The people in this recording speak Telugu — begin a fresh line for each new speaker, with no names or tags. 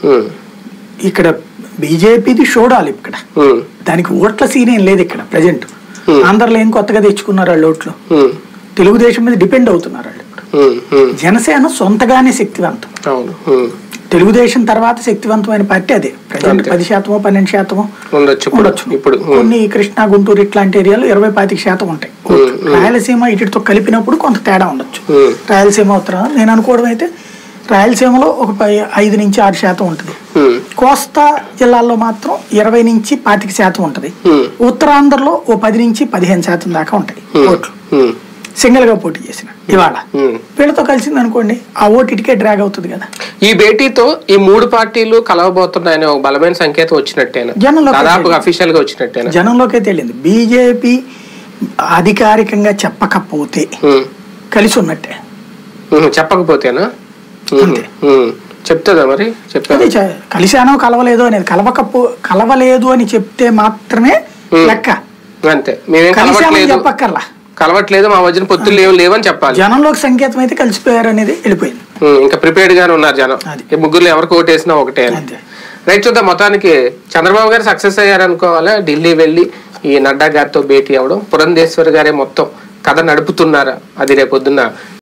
ఉమ్,
ఇక్కడ బీజేపీది చూడాలి ఇక్కడ
ఉమ్,
దానికి ఓట్ల సీన్ ఏం లేదు ఇక్కడ ప్రజెంట్ ఆంధ్రలో ఏం కొత్తగా తెచ్చుకున్నారు వాళ్ళు ఓట్లు
ఉమ్,
తెలుగుదేశం మీద డిపెండ్ అవుతున్నారు వాళ్ళు ఇప్పుడు
ఉమ్, ఉమ్,
జనసేన సొంతగానే శక్తివంతం
అవును ఉమ్,
తెలుగుదేశం తర్వాత శక్తివంతమైన పార్టీ అదే ప్రజెంట్
అంతే.
పది శాతమో పన్నెండు శాతమో
ఉండొచ్చు ఇప్పుడు
ఉండొచ్చు
ఇప్పుడు ఉమ్,
కొన్ని కృష్ణా గుంటూరు ఇట్లాంటి ఏరియాలు ఇరవై పాతిక శాతం ఉంటాయి ఓట్లు. రాయలసీమ ఇటుతో కలిపినప్పుడు కొంత తేడా ఉండొచ్చు
ఉమ్,
రాయలసీమ ఉత్తరం నేను అనుకోవడం అయితే రాయలసీమలో ఒక పై- ఐదు నుంచి ఆరు శాతం ఉంటుంది
ఉమ్,
కోస్తా జిల్లాల్లో మాత్రం ఇరవై నుంచి పాతిక శాతం ఉంటుంది
ఉమ్,
ఉత్తరాంధ్రలో ఓ పది నుంచి పదిహేను శాతం దాకా ఉంటాయి ఓట్లు
ఉమ్,
సింగిల్ గా పోటీ చేసిన ఇవాళ
ఉమ్.
వీళ్ళతో కలిసింది అనుకోండి ఆ ఓటు ఇటుకే డ్రాగ్ అవుతుంది కదా
ఈ భేటీతో ఈ మూడు పార్టీలు కలవబోతున్నాయని ఒక బలమైన సంకేతం వచ్చినట్టేనా
జనంలోకి
దాదాపుగా అఫీషియల్ గా వచ్చినట్టేనా
జనంలోకే తెలియదు బీజేపీ అధికారికంగా చెప్పకపోతే
ఉమ్,
కలిసి ఉన్నట్టే
ఉమ్, చెప్పకపోతేనా ఉమ్,
అంతే.
ఉమ్, చెప్తుందా మరి చెప్పారు
అది చ- కలిశానో కలవలేదో అనేది కలవకపో కలవలేదు అని చెప్తే మాత్రమే
Hmm.
లెక్క
అంతే మేమేం
కలిశామని
కలవట్లేదు
చెప్పక్కర్లా
కలవట్లేదు మా మధ్యన పొత్తులు లేవు లేవని చెప్పాలి
జనంలోకి సంకేతం అయితే కలిసిపోయారు అనేది వెళ్ళిపోయింది
ఉమ్, ఇంకా ప్రిపేర్డ్ గానే ఉన్నారు జనం
అది.
ఈ ముగ్గురు ఎవరికి ఓటేసినా ఒకటే అని
అంతే
రైట్ చూద్దాం మొత్తానికి చంద్రబాబు గారు సక్సెస్ అయ్యారు అనుకోవాలా ఢిల్లీ వెళ్ళి ఈ నడ్డా గారితో భేటీ అవ్వడం పురంధేశ్వరి గారే మొత్తం కథ నడుపుతున్నారా అది రేపొద్దున్న